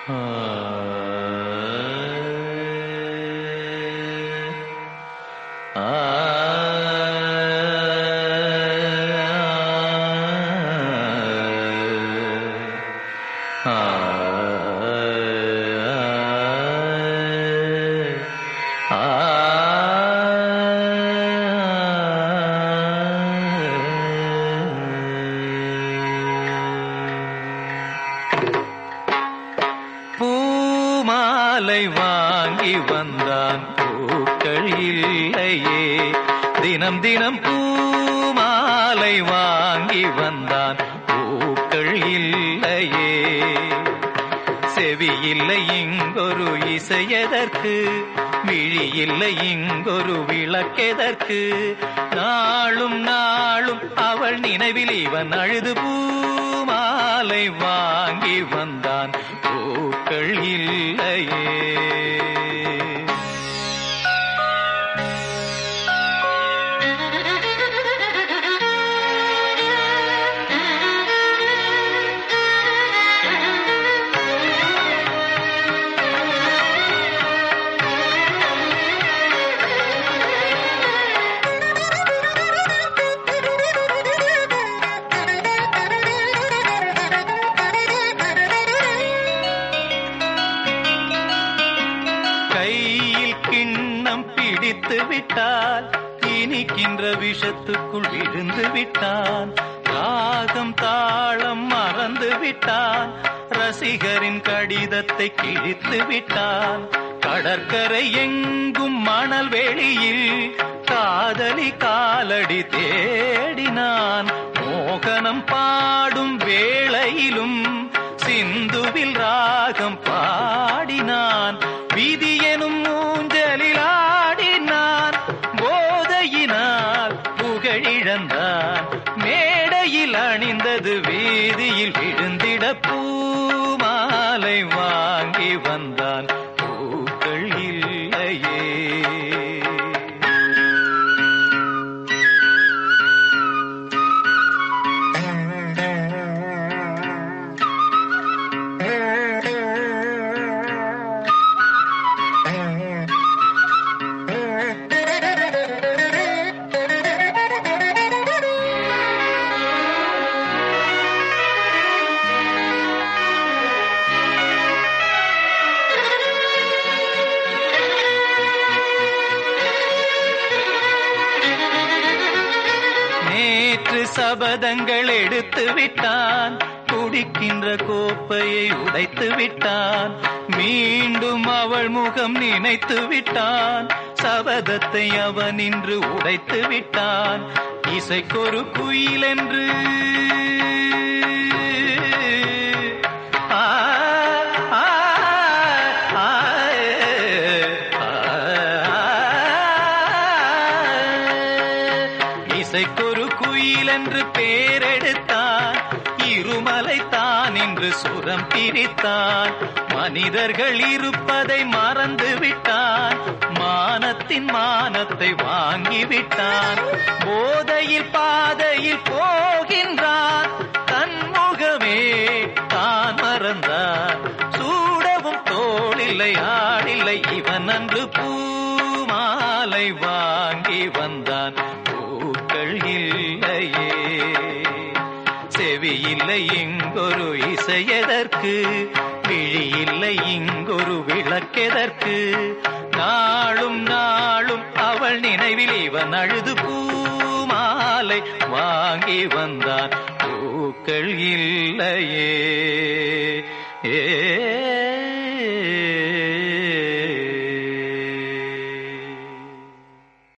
பூமாலை வாங்கி வந்தான் பூக்கள் இல்லையே தினம் தினம் பூமாலை வாங்கி வந்தான் பூக்கள் இல்லையே செவி இல்லை இங்கொரு இசையதற்கு விழி இல்லை இங்கொரு விளக்கெதற்கு நாளும் நாளும் அவள் நினைவில் இவன் அழுது பூமாலை வாங்கி வந்தான் பூக்கள் இல்லையே கையில் கிண்ணம் பிடித்து விட்டால் இனிக்கின்ற விஷத்துக்குள் விழுந்து விட்டான் ராகம் தாளம் மறந்து விட்டான் ரசிகரின் கடிதத்தை கிழித்து விட்டான் கடற்கரை எங்கும் மணல் வெளியில் காதலி காலடி தேடினான் மோகனம் பாடும் வேளையிலும் சிந்துவில் ராகம் பாடினான் விதி எனும் மூஞ்சலில் ஆடினான் போதையினால் புகழிழந்தான் மேடையில் அணிந்தது வீதியில் விழுந்திட பூமாலை வாங்கி வந்தான் பூக்கள் இல்லையே நேற்று சபதங்கள் எடுத்து விட்டான் குடிக்கின்ற கோப்பையை உடைத்து விட்டான் மீண்டும் அவள் முகம் நினைத்து விட்டான் சபதத்தை அவன் இன்று உடைத்து விட்டான் இசைக்கொரு குயில் என்று ஆ, ஆ, ஆ, இசைக்கொரு குயில் என்று பேரெடுத்தான் இருமலை தான் என்று சுரம் பிரித்தான் மனிதர்கள் இருப்பதை மறந்து விட்டான் மானத்தின் மானத்தை வாங்கி விட்டான் போதையில் பாதையில் போகின்றான் தன்முகமே தான் மறந்தான் சூடவும் தோளில்லை ஆடில்லை இவன் அன்று பூமாலை வாங்கி வந்தான் பூக்கள் இல்லையே செவி இல்லை இங்கொரு இசையதற்கு விழி இல்லை இங்கொரு விளக்கெதற்கு நாளும் நாளும் அவள் நினைவில் இவன் அழுது பூமாலை வாங்கி வந்தான் பூக்கள் இல்லையே ஏ